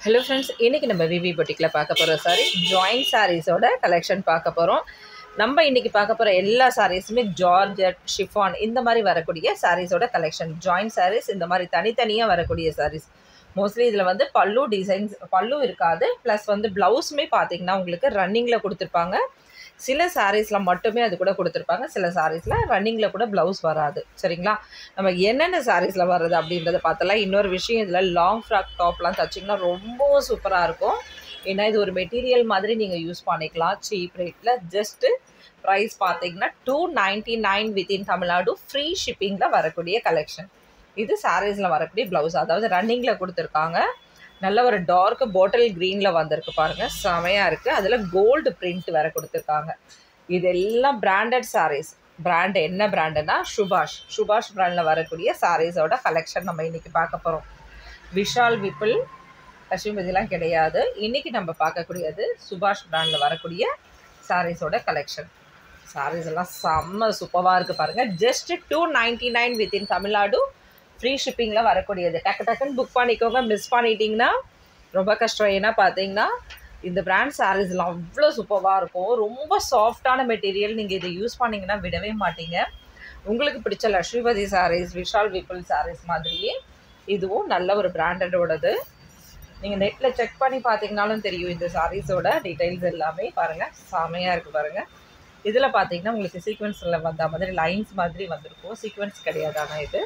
hello friends இன்றைக்கி நம்ம விவி பொட்டிக்கில் பார்க்க போகிற சாரி ஜாயிண்ட் சாரீஸோட கலெக்ஷன் பார்க்க போகிறோம் நம்ம இன்றைக்கி பார்க்க போகிற எல்லா சாரீஸுமே ஜார்ஜட் ஷிஃபான் இந்த மாதிரி வரக்கூடிய சாரீஸோட கலெக்ஷன் ஜாயிண்ட் சாரீஸ் இந்த மாதிரி தனித்தனியாக வரக்கூடிய சாரீஸ் மோஸ்ட்லி இதில் வந்து பல்லு டிசைன்ஸ் பல்லு இருக்காது ப்ளஸ் வந்து ப்ளவுஸுமே பார்த்தீங்கன்னா உங்களுக்கு ரன்னிங்கில் கொடுத்துருப்பாங்க சில சாரீஸில் மட்டுமே அது கூட கொடுத்துருப்பாங்க சில சாரீஸில் ரன்னிங்கில் கூட ப்ளவுஸ் வராது சரிங்களா நம்ம என்னென்ன சாரீஸில் வர்றது அப்படின்றத பார்த்தலாம் இன்னொரு விஷயம் இதில் லாங் ஃப்ராக் டாப்லாம் தச்சிங்கன்னா ரொம்பவும் சூப்பராக இருக்கும் ஏன்னா இது ஒரு மெட்டீரியல் மாதிரி நீங்கள் யூஸ் பண்ணிக்கலாம் சீப் ரேட்டில் ஜஸ்ட்டு ப்ரைஸ் பார்த்தீங்கன்னா two ninety nine within Tamil Nadu free ஷிப்பிங்கில் வரக்கூடிய கலெக்ஷன் இது சாரீஸில் வரக்கூடிய ப்ளவுஸ் அதாவது ரன்னிங்கில் கொடுத்துருக்காங்க நல்ல ஒரு டார்க் பாட்டில் க்ரீனில் வந்திருக்கு பாருங்கள் செமையாக இருக்குது அதில் கோல்டு பிரிண்ட் வேறு கொடுத்துருக்காங்க இது எல்லாம் பிராண்டட் சாரீஸ் பிராண்ட் என்ன பிராண்டுனா சுபாஷ் சுபாஷ் பிராண்டில் வரக்கூடிய சாரீஸோட கலெக்ஷன் நம்ம இன்றைக்கி பார்க்க போகிறோம் விஷால் விப்புல் லட்சுமிபதிலாம் கிடையாது இன்றைக்கி நம்ம பார்க்கக்கூடியது சுபாஷ் பிராண்டில் வரக்கூடிய சாரீஸோட கலெக்ஷன் சாரீஸ் எல்லாம் செம்ம சூப்பராக இருக்குது பாருங்கள் just two ninety nine within Tamil Nadu free ஷிப்பிங்கில் வரக்கூடியது டக்கு டக்குன்னு புக் பண்ணிக்கோங்க மிஸ் பண்ணிட்டீங்கன்னா ரொம்ப கஷ்டம் ஏன்னா பார்த்தீங்கன்னா இந்த பிராண்ட் சாரீஸ்லாம் அவ்வளோ சூப்பராக இருக்கும் ரொம்ப சாஃப்டான மெட்டீரியல் நீங்கள் இதை யூஸ் பண்ணிங்கன்னா விடவே மாட்டீங்க உங்களுக்கு பிடிச்ச லக்ஷ்மிபதி சாரீஸ் விஷால் விப்புல் சாரீஸ் மாதிரியே இதுவும் நல்ல ஒரு பிராண்டடோடது நீங்கள் நெட்டில் செக் பண்ணி பார்த்தீங்கனாலும் தெரியும் இந்த சாரீஸோட டீட்டெயில்ஸ் எல்லாமே பாருங்கள் செமையாக இருக்குது பாருங்கள் இதில் பார்த்தீங்கன்னா உங்களுக்கு சீக்வன்ஸில் வந்த மாதிரி லைன்ஸ் மாதிரி வந்திருக்கும் சீக்வன்ஸ் கிடையாது ஆனால் இது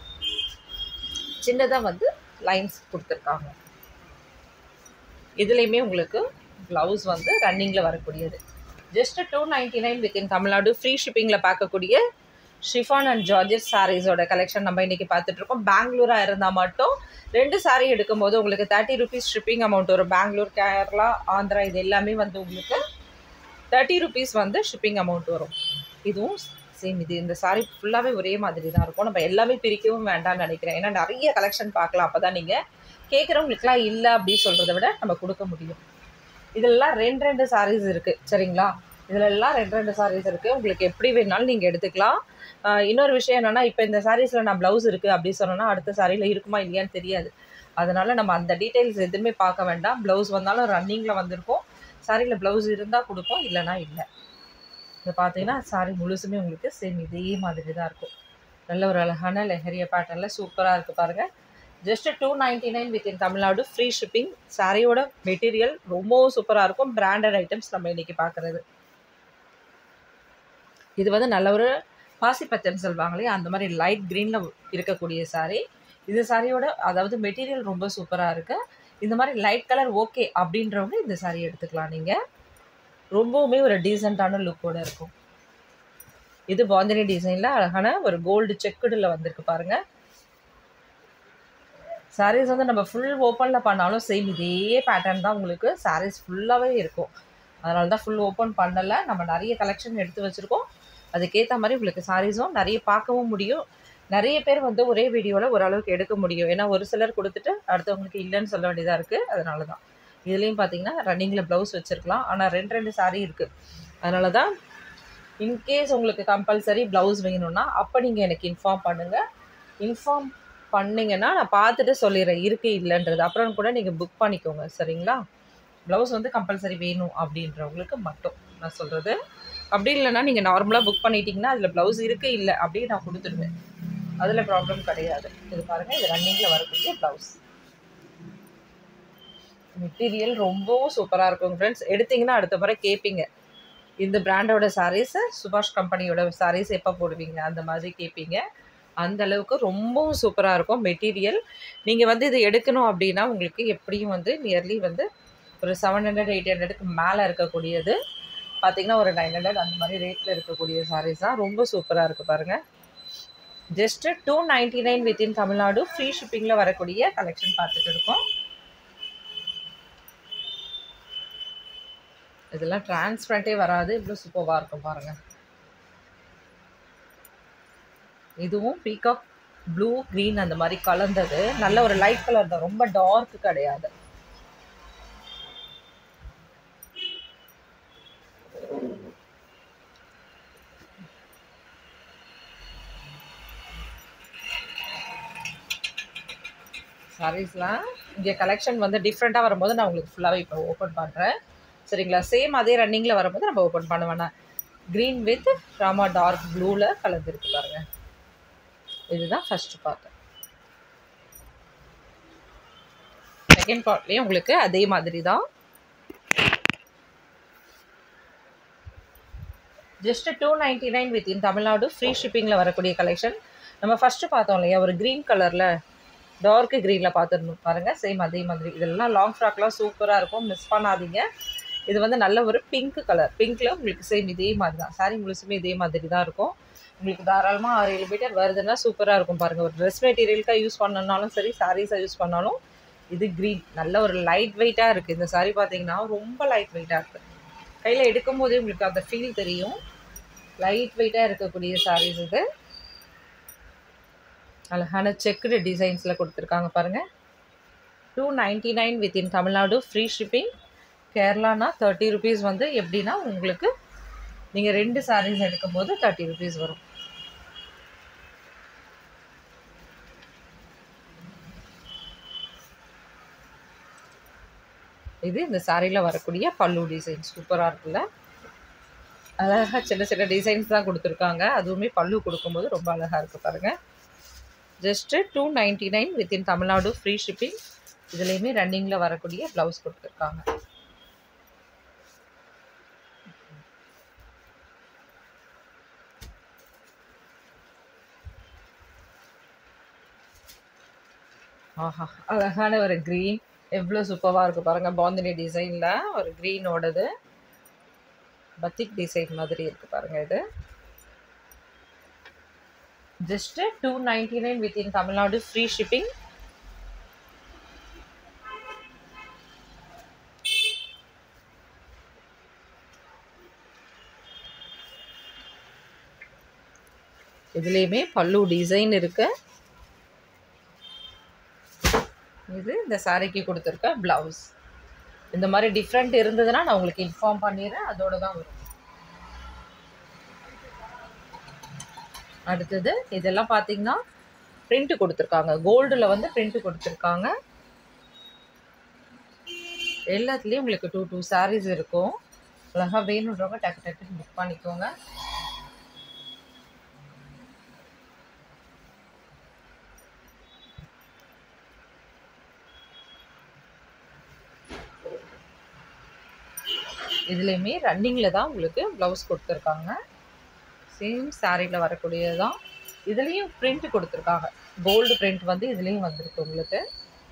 சின்னதாக வந்து லைன்ஸ் கொடுத்துருக்காங்க இதுலேயுமே உங்களுக்கு ப்ளவுஸ் வந்து ரன்னிங்கில் வரக்கூடியது just two ninety nine within Tamil Nadu free ஷிப்பிங்கில் பார்க்கக்கூடிய ஷிஃபான் அண்ட் ஜார்ஜஸ் சாரீஸோட கலெக்ஷன் நம்ம இன்றைக்கி பார்த்துட்ருக்கோம் பெங்களூராக இருந்தால் மட்டும் ரெண்டு சாரீ எடுக்கும்போது உங்களுக்கு தேர்ட்டி ருபீஸ் ஷிப்பிங் அமௌண்ட் வரும் பெங்களூர் கேரளா ஆந்திரா இது எல்லாமே வந்து உங்களுக்கு தேர்ட்டி ருபீஸ் வந்து ஷிப்பிங் அமௌண்ட் வரும் இதுவும் சேம் இது இந்த சாரீ ஃபுல்லாகவே ஒரே மாதிரி தான் இருக்கும் நம்ம எல்லாமே பிரிக்கவும் வேண்டாம்னு நினைக்கிறேன் ஏன்னா நிறைய கலெக்ஷன் பார்க்கலாம் அப்போ தான் நீங்கள் கேட்குறவங்களுக்குலாம் இல்லை அப்படின்னு சொல்கிறத விட நம்ம கொடுக்க முடியும் இதெல்லாம் ரெண்டு ரெண்டு சாரீஸ் இருக்குது சரிங்களா இதிலெல்லாம் ரெண்டு ரெண்டு சாரீஸ் இருக்குது உங்களுக்கு எப்படி வேணாலும் நீங்கள் எடுத்துக்கலாம் இன்னொரு விஷயம் என்னென்னா இப்போ இந்த சாரீஸில் நான் ப்ளவுஸ் இருக்குது அப்படி சொன்னோன்னா அடுத்த சாரியில் இருக்குமா இல்லையான்னு தெரியாது அதனால் நம்ம அந்த டீட்டெயில்ஸ் எதுவுமே பார்க்க வேண்டாம் ப்ளவுஸ் வந்தாலும் ரன்னிங்கில் வந்திருக்கும் சாரியில் ப்ளவுஸ் இருந்தால் கொடுப்போம் இல்லைனா இல்லை இது பார்த்தீங்கன்னா சாரி முழுசுமே உங்களுக்கு சேம் இதே மாதிரி தான் இருக்கும் நல்ல ஒரு அழகான லெஹரியா பேட்டர்னில் சூப்பராக இருக்குது பாருங்கள் just two ninety nine within Tamil Nadu free shipping சாரியோட மெட்டீரியல் ரொம்பவும் சூப்பராக இருக்கும் பிராண்டட் ஐட்டம்ஸ் நம்ம இன்றைக்கி பார்க்குறது இது வந்து நல்ல ஒரு பாசிப்பச்சன்னு சொல்லுவாங்களே அந்த மாதிரி லைட் க்ரீனில் இருக்கக்கூடிய சாரீ இது சாரியோட அதாவது மெட்டீரியல் ரொம்ப சூப்பராக இருக்குது இந்த மாதிரி லைட் கலர் ஓகே அப்படின்றவங்க இந்த சாரீ எடுத்துக்கலாம் நீங்கள் ரொம்பவுமே ஒரு டீசெண்டான லுக்கோட இருக்கும் இது பாந்தினி டிசைனில் அழகான ஒரு கோல்டு செக்குடில் வந்திருக்கு பாருங்கள் சாரீஸ் வந்து நம்ம ஃபுல் ஓப்பனில் பண்ணாலும் சேம் இதே பேட்டர்ன் தான் உங்களுக்கு சாரீஸ் ஃபுல்லாகவே இருக்கும் அதனால தான் ஃபுல் ஓப்பன் பண்ணலை நம்ம நிறைய கலெக்ஷன் எடுத்து வச்சுருக்கோம் அதுக்கேற்ற மாதிரி உங்களுக்கு சாரீஸும் நிறைய பார்க்கவும் முடியும் நிறைய பேர் வந்து ஒரே வீடியோவில் ஓரளவுக்கு எடுக்க முடியும் ஏன்னா ஒரு சிலர் கொடுத்துட்டு அடுத்தவங்களுக்கு இல்லைன்னு சொல்ல வேண்டியதாக இருக்குது அதனால தான் இதுலேயும் பார்த்தீங்கன்னா ரன்னிங்கில் ப்ளவுஸ் வச்சுருக்கலாம் ஆனால் ரெண்டு ரெண்டு சாரீ இருக்குது அதனால தான் இன்கேஸ் உங்களுக்கு கம்பல்சரி ப்ளவுஸ் வேணும்னா அப்போ நீங்கள் எனக்கு இன்ஃபார்ம் பண்ணுங்கள் இன்ஃபார்ம் பண்ணிங்கன்னா நான் பார்த்துட்டு சொல்லிடுறேன் இருக்குது இல்லைன்றது அப்புறம் கூட நீங்கள் புக் பண்ணிக்கோங்க சரிங்களா ப்ளவுஸ் வந்து கம்பல்சரி வேணும் அப்படின்றவங்களுக்கு மட்டும் நான் சொல்கிறது அப்படி இல்லைன்னா நீங்கள் நார்மலாக புக் பண்ணிட்டீங்கன்னா அதில் ப்ளவுஸ் இருக்குது இல்லை அப்படின்னு நான் கொடுத்துடுவேன் அதில் ப்ராப்ளம் கிடையாது இது பாருங்கள் இது ரன்னிங்கில் வரக்கூடிய ப்ளவுஸ் மெட்டீரியல் ரொம்பவும் சூப்பராக இருக்கும் ஃப்ரெண்ட்ஸ் எடுத்திங்கன்னா அடுத்த முறை கேட்பீங்க இந்த பிராண்டோட சாரீஸை சுபாஷ் கம்பெனியோட சாரீஸ் எப்போ போடுவீங்க அந்த மாதிரி கேட்பீங்க அந்த அளவுக்கு ரொம்பவும் சூப்பராக இருக்கும் மெட்டீரியல் நீங்கள் வந்து இது எடுக்கணும் அப்படின்னா உங்களுக்கு எப்படியும் வந்து நியர்லி வந்து ஒரு செவன் ஹண்ட்ரட் எயிட் ஹண்ட்ரடுக்கு மேலே இருக்கக்கூடியது பார்த்திங்கன்னா ஒரு நைன் ஹண்ட்ரட் அந்த மாதிரி ரேட்டில் இருக்கக்கூடிய சாரீஸ் தான் ரொம்ப சூப்பராக இருக்குது பாருங்கள் just two ninety nine within Tamil Nadu free ஷிப்பிங்கில் வரக்கூடிய கலெக்ஷன் பார்த்துட்டு இருக்கோம் இதெல்லாம் டிரான்ஸ்பரண்ட்டே வராது இவ்வளோ சூப்பராக இருக்கும் பாருங்கள் இதுவும் பீகாக் ப்ளூ க்ரீன் அந்த மாதிரி கலந்தது நல்ல ஒரு லைட் கலர் தான் ரொம்ப டார்க் கிடையாது சாரீஸ்லாம் இங்கே கலெக்ஷன் வந்து டிஃப்ரெண்ட்டாக வரும்போது நான் உங்களுக்கு ஃபுல்லாகவே இப்போ ஓப்பன் பண்ணுறேன் சரிங்களா சேம் அதே ரன்னிங்கில் வரும்போது நம்ம ஓப்பன் பண்ண வேணாம் க்ரீன் வித் ராமா டார்க் ப்ளூவில் கலந்துருக்கு பாருங்கள் இதுதான் ஃபஸ்ட்டு பார்ட் செகண்ட் பார்ட்லேயும் உங்களுக்கு அதே மாதிரி தான் just two ninety nine within Tamil Nadu free ஷிப்பிங்கில் வரக்கூடிய கலெக்ஷன் நம்ம ஃபஸ்ட்டு பார்த்தோம் இல்லையா ஒரு க்ரீன் கலரில் டார்க் க்ரீனில் பார்த்துருந்தோம் பாருங்கள் சேம் அதே மாதிரி இதெல்லாம் லாங் ஃப்ராக்லாம் சூப்பராக இருக்கும் மிஸ் பண்ணாதீங்க இது வந்து நல்ல ஒரு பிங்க் கலர் பிங்க்கில் உங்களுக்கு சேம் இதே மாதிரி தான் சாரி முழுசுமே இதே மாதிரி தான் இருக்கும் உங்களுக்கு தாராளமாக ஆறு ஏழு மீட்டர் வருதுன்னா சூப்பராக இருக்கும் பாருங்கள் ஒரு ட்ரெஸ் மெட்டீரியலுக்காக யூஸ் பண்ணனாலும் சரி சாரீஸாக யூஸ் பண்ணாலும் இது க்ரீன் நல்ல ஒரு லைட் வெயிட்டாக இருக்குது இந்த சாரீ பார்த்தீங்கன்னா ரொம்ப லைட் வெயிட்டாக இருக்குது கையில் எடுக்கும் போதே உங்களுக்கு அந்த ஃபீல் தெரியும் லைட் வெயிட்டாக இருக்கக்கூடிய சாரீஸ் இது அழகான செக்குடு டிசைன்ஸில் கொடுத்துருக்காங்க பாருங்கள் two ninety nine within Tamil Nadu free shipping கேரளானா தேர்ட்டி ருபீஸ் வந்து எப்படின்னா உங்களுக்கு நீங்கள் ரெண்டு சாரீஸ் எடுக்கும்போது தேர்ட்டி ருபீஸ் வரும் இது இந்த சாரியில் வரக்கூடிய பல்லு டிசைன் சூப்பராக இருக்குல்ல அழகாக சின்ன சின்ன டிசைன்ஸ் தான் கொடுத்துருக்காங்க அதுவுமே பல்லு கொடுக்கும்போது ரொம்ப அழகாக இருக்குது பாருங்கள் just two ninety nine within Tamil Nadu free shipping இதுலேயுமே ரன்னிங்கில் வரக்கூடிய ப்ளவுஸ் கொடுத்துருக்காங்க ஆஹா அழகான ஒரு க்ரீன் எவ்வளோ சூப்பராக இருக்குது பாருங்கள் பாந்தினி டிசைனில் ஒரு க்ரீனோடது பத்திக் டிசைன் மாதிரி இருக்குது பாருங்கள் இது just two ninety nine within Tamil Nadu free shipping இதுலேயுமே பல்லு டிசைன் இருக்கு இது இந்த சாரிக்கு கொடுத்துருக்க ப்ளவுஸ் இந்த மாதிரி டிஃப்ரெண்ட் இருந்ததுன்னா நான் உங்களுக்கு இன்ஃபார்ம் பண்ணிடுறேன் அதோட தான் வரும் அடுத்தது இதெல்லாம் பார்த்தீங்கன்னா பிரிண்ட் கொடுத்துருக்காங்க கோல்டில் வந்து பிரிண்ட் கொடுத்துருக்காங்க எல்லாத்துலேயும் உங்களுக்கு டூ டூ சாரீஸ் இருக்கும் அழகாக வேணுன்றவங்க டக்கு டக்குன்னு புக் பண்ணிக்கோங்க இதுலேயுமே ரன்னிங்கில் தான் உங்களுக்கு ப்ளவுஸ் கொடுத்துருக்காங்க சேம் சாரியில் வரக்கூடியது தான் இதுலேயும் பிரிண்ட் கொடுத்துருக்காங்க கோல்டு பிரிண்ட் வந்து இதுலேயும் வந்திருக்கு உங்களுக்கு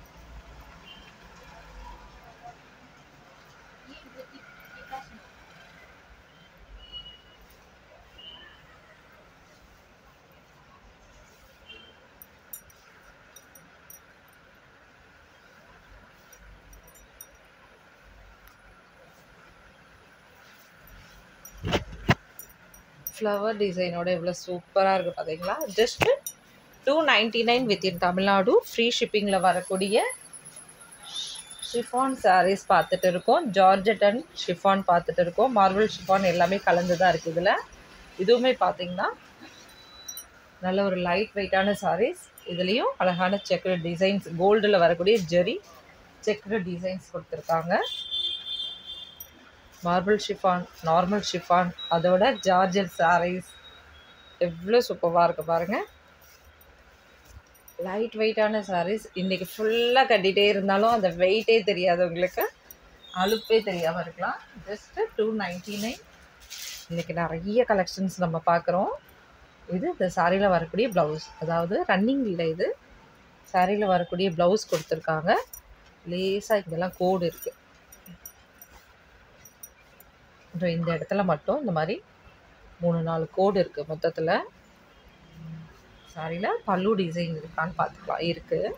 ஃப்ளவர் டிசைனோட எவ்வளோ சூப்பராக இருக்குது பார்த்தீங்களா just two ninety nine within Tamil Nadu free ஷிப்பிங்கில் வரக்கூடிய ஷிஃபான் சாரீஸ் பார்த்துட்டு இருக்கோம் ஜார்ஜெட் அண்ட் ஷிஃபான் பார்த்துட்டு இருக்கோம் மார்பிள் ஷிஃபான் எல்லாமே கலந்து தான் இருக்குது இதில் இதுவுமே பார்த்தீங்கன்னா நல்ல ஒரு லைட் வெயிட்டான சாரீஸ் இதுலேயும் அழகான செக்குடு டிசைன்ஸ் கோல்டில் வரக்கூடிய ஜெரி செக்குடு டிசைன்ஸ் கொடுத்துருக்காங்க மார்பிள் ஷிஃபான் நார்மல் ஷிஃபான் அதோட ஜார்ஜர் சாரீஸ் எவ்வளோ சூப்பராக இருக்குது பாருங்கள் லைட் வெயிட்டான சாரீஸ் இன்றைக்கி ஃபுல்லாக கட்டிகிட்டே இருந்தாலும் அந்த வெயிட்டே தெரியாது உங்களுக்கு அலுப்பே தெரியாமல் இருக்கலாம் ஜஸ்ட்டு டூ நைன்ட்டி நைன் இன்றைக்கி நிறைய கலெக்ஷன்ஸ் நம்ம பார்க்குறோம் இது இந்த சாரியில் வரக்கூடிய ப்ளவுஸ் அதாவது ரன்னிங் இல்லை இது சாரியில் வரக்கூடிய ப்ளவுஸ் கொடுத்துருக்காங்க லேசாக இங்கெல்லாம் கோடு இருக்குது அப்புறம் இந்த இடத்துல மட்டும் இந்த மாதிரி மூணு நாலு கோடு இருக்குது மொத்தத்தில் சாரியில் பல்லு டிசைன் இருக்கான்னு பார்த்துக்கலாம் இருக்குது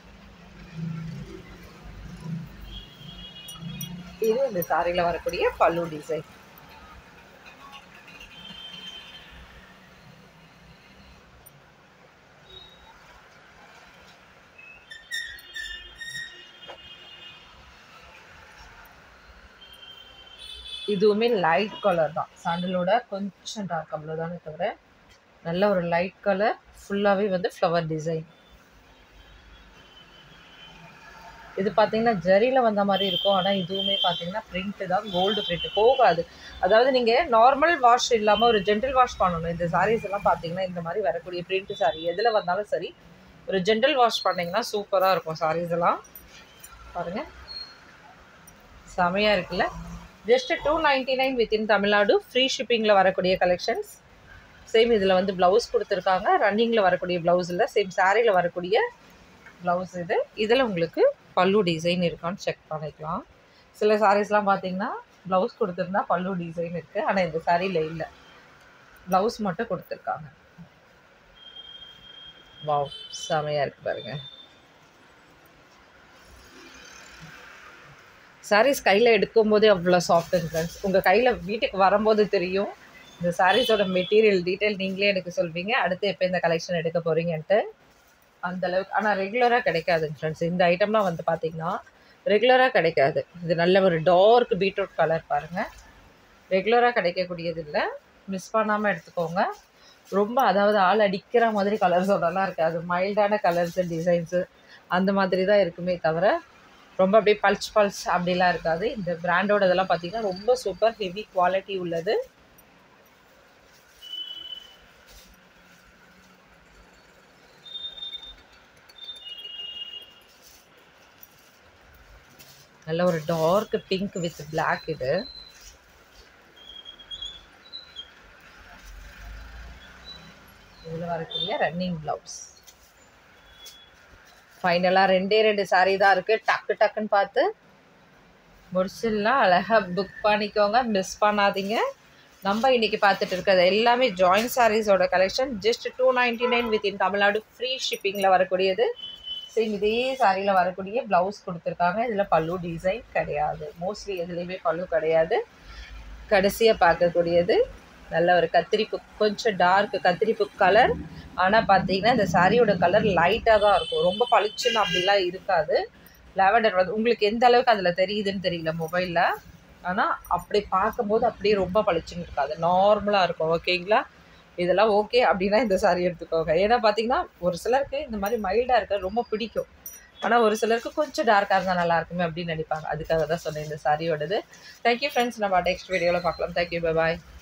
இது இந்த சாரியில் வரக்கூடிய பல்லு டிசைன் இதுவுமே லைட் கலர் தான் சாண்டலோட கொஞ்சம் டார்க் அவ்வளோதானே தவிர நல்ல ஒரு லைட் கலர் ஃபுல்லாகவே வந்து ஃப்ளவர் டிசைன் இது பார்த்தீங்கன்னா ஜரியில் வந்த மாதிரி இருக்கும் ஆனால் இதுவுமே பார்த்தீங்கன்னா பிரிண்ட்டு தான் கோல்டு பிரிண்ட் போகாது அதாவது நீங்கள் நார்மல் வாஷ் இல்லாமல் ஒரு ஜென்டில் வாஷ் பண்ணணும் இந்த சாரீஸ் எல்லாம் பார்த்தீங்கன்னா இந்த மாதிரி வரக்கூடிய பிரிண்ட் சாரீ எதில் வந்தாலும் சரி ஒரு ஜென்டில் வாஷ் பண்ணிங்கன்னா சூப்பராக இருக்கும் சாரீஸ் எல்லாம் பாருங்கள் செமையாக இருக்குல்ல just two ninety nine within Tamil Nadu free ஷிப்பிங்கில் வரக்கூடிய கலெக்ஷன்ஸ் சேம் இதில் வந்து ப்ளவுஸ் கொடுத்துருக்காங்க ரன்னிங்கில் வரக்கூடிய ப்ளவுஸ் இல்லை சேம் சாரியில் வரக்கூடிய ப்ளவுஸ் இது இதில் உங்களுக்கு பல்லு டிசைன் இருக்கான்னு செக் பண்ணிக்கலாம் சில சாரீஸ்லாம் பார்த்தீங்கன்னா ப்ளவுஸ் கொடுத்துருந்தா பல்லு டிசைன் இருக்குது ஆனால் இந்த சாரியில் இல்லை ப்ளவுஸ் மட்டும் கொடுத்துருக்காங்க வாவ் செமையாக இருக்குது பாருங்கள் சாரீஸ் கையில் எடுக்கும்போதே அவ்வளோ சாஃப்ட் ஃப்ரெண்ட்ஸ் உங்கள் கையில் வீட்டுக்கு வரும்போது தெரியும் இந்த சாரீஸோட மெட்டீரியல் டீட்டெயில் நீங்களே எனக்கு சொல்வீங்க அடுத்து எப்போ இந்த கலெக்ஷன் எடுக்க போகிறீங்கன்ட்டு அந்தளவுக்கு ஆனால் ரெகுலராக கிடைக்காதுங்க ஃப்ரெண்ட்ஸ் இந்த ஐட்டம்லாம் வந்து பார்த்திங்கன்னா ரெகுலராக கிடைக்காது இது நல்ல ஒரு டார்க் பீட்ரூட் கலர் பாருங்கள் ரெகுலராக கிடைக்கக்கூடியது இல்லை மிஸ் பண்ணாமல் எடுத்துக்கோங்க ரொம்ப அதாவது ஆள் அடிக்கிற மாதிரி கலர்ஸோடலாம் இருக்காது மைல்டான கலர்ஸு டிசைன்ஸு அந்த மாதிரி தான் இருக்குமே தவிர ரொம்ப அப்படியே பல்ச் பல்ச் அப்படிலாம் இருக்காது இந்த பிராண்டோட இதெல்லாம் பார்த்தீங்கன்னா ரொம்ப சூப்பர் ஹெவி குவாலிட்டி உள்ளது நல்ல ஒரு டார்க் பிங்க் வித் பிளாக் இது இதில் வரக்கூடிய ரன்னிங் ப்ளவுஸ் ஃபைனலாக ரெண்டே ரெண்டு சாரீ தான் இருக்குது டக்கு டக்குன்னு பார்த்து முடிச்சிடலாம் அழகாக புக் பண்ணிக்கோங்க மிஸ் பண்ணாதீங்க நம்ம இன்றைக்கி பார்த்துட்டு இருக்கிறது எல்லாமே ஜாயின்ட் சாரீஸோட collection just two ninety nine within Tamil Nadu free ஷிப்பிங்கில் வரக்கூடியது சேம் இதே சாரியில் வரக்கூடிய ப்ளவுஸ் கொடுத்துருக்காங்க இதில் பல்லு டிசைன் கிடையாது மோஸ்ட்லி எதுலேயுமே பல்லு கிடையாது கடைசியாக பார்க்கக்கூடியது நல்ல ஒரு கத்திரிப்பு கொஞ்சம் டார்க் கத்திரிப்பு கலர் ஆனால் பார்த்தீங்கன்னா இந்த சாரியோட கலர் லைட்டாக தான் இருக்கும் ரொம்ப பளிச்சுன்னு அப்படிலாம் இருக்காது லாவெண்டர் வந்து உங்களுக்கு எந்த அளவுக்கு அதில் தெரியுதுன்னு தெரியல மொபைலில் ஆனால் அப்படி பார்க்கும்போது அப்படியே ரொம்ப பளிச்சுன்னு இருக்காது நார்மலாக இருக்கும் ஓகேங்களா இதெல்லாம் ஓகே அப்படின்னா இந்த சாரி எடுத்துக்கோங்க ஏன்னா பார்த்தீங்கன்னா ஒரு சிலருக்கு இந்த மாதிரி மைல்டாக இருக்க ரொம்ப பிடிக்கும் ஆனால் ஒரு சிலருக்கு கொஞ்சம் டார்க்காக இருந்தால் நல்லா இருக்குமே அப்படின்னு நினைப்பாங்க அதுக்காக தான் சொன்னேன் இந்த சாரியோடது தேங்க்யூ ஃப்ரெண்ட்ஸ் நம்ம நெக்ஸ்ட் வீடியோவில் பார்க்கலாம் தேங்க்யூ பாய்